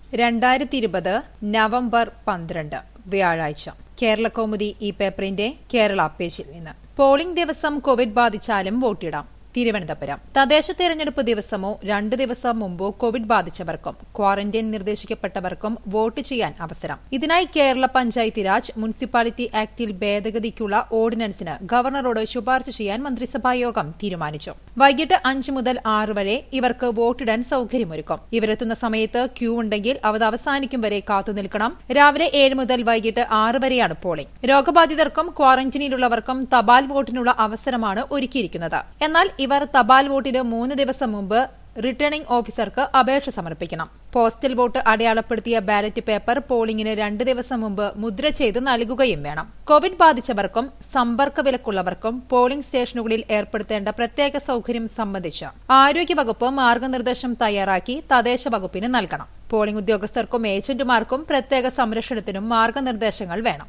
രണ്ടായിരത്തി ഇരുപത് നവംബർ പന്ത്രണ്ട് വ്യാഴാഴ്ച കേരള കൗമുദി ഈ പേപ്പറിന്റെ കേരള പേജിൽ നിന്ന് പോളിംഗ് ദിവസം കോവിഡ് ബാധിച്ചാലും വോട്ടിടാം തിരുവനന്തപുരം തദ്ദേശ തെരഞ്ഞെടുപ്പ് ദിവസമോ രണ്ടു ദിവസം മുമ്പോ കോവിഡ് ബാധിച്ചവർക്കും ക്വാറന്റൈൻ നിർദ്ദേശിക്കപ്പെട്ടവർക്കും വോട്ട് ചെയ്യാൻ അവസരം ഇതിനായി കേരള പഞ്ചായത്തി രാജ് മുനിസിപ്പാലിറ്റി ആക്ടിൽ ഭേദഗതിക്കുള്ള ഓർഡിനൻസിന് ഗവർണറോട് ശുപാർശ ചെയ്യാൻ മന്ത്രിസഭായോഗം തീരുമാനിച്ചു വൈകിട്ട് അഞ്ച് മുതൽ ആറ് വരെ ഇവർക്ക് വോട്ടിടാൻ സൌകര്യമൊരുക്കും ഇവരെത്തുന്ന സമയത്ത് ക്യൂ ഉണ്ടെങ്കിൽ അവത് അവസാനിക്കും വരെ കാത്തുനിൽക്കണം രാവിലെ ഏഴ് മുതൽ വൈകിട്ട് ആറ് വരെയാണ് പോളിംഗ് രോഗബാധിതർക്കും ക്വാറന്റീനിലുള്ളവർക്കും തപാൽ വോട്ടിനുള്ള അവസരമാണ് ഒരുക്കിയിരിക്കുന്നത് എന്നാൽ ഇവർ തപാൽ വോട്ടിന് മൂന്ന് ദിവസം മുമ്പ് റിട്ടേണിംഗ് ഓഫീസർക്ക് അപേക്ഷ സമർപ്പിക്കണം പോസ്റ്റൽ വോട്ട് അടയാളപ്പെടുത്തിയ ബാലറ്റ് പേപ്പർ പോളിംഗിന് രണ്ട് ദിവസം മുമ്പ് മുദ്ര ചെയ്ത് നൽകുകയും വേണം കോവിഡ് ബാധിച്ചവർക്കും സമ്പർക്ക വിലക്കുള്ളവർക്കും പോളിംഗ് സ്റ്റേഷനുകളിൽ ഏർപ്പെടുത്തേണ്ട പ്രത്യേക സൌകര്യം സംബന്ധിച്ച് ആരോഗ്യവകുപ്പ് മാർഗനിർദ്ദേശം തയ്യാറാക്കി തദ്ദേശ വകുപ്പിന് നൽകണം പോളിംഗ് ഉദ്യോഗസ്ഥർക്കും ഏജന്റുമാർക്കും പ്രത്യേക സംരക്ഷണത്തിനും മാർഗനിർദ്ദേശങ്ങൾ വേണം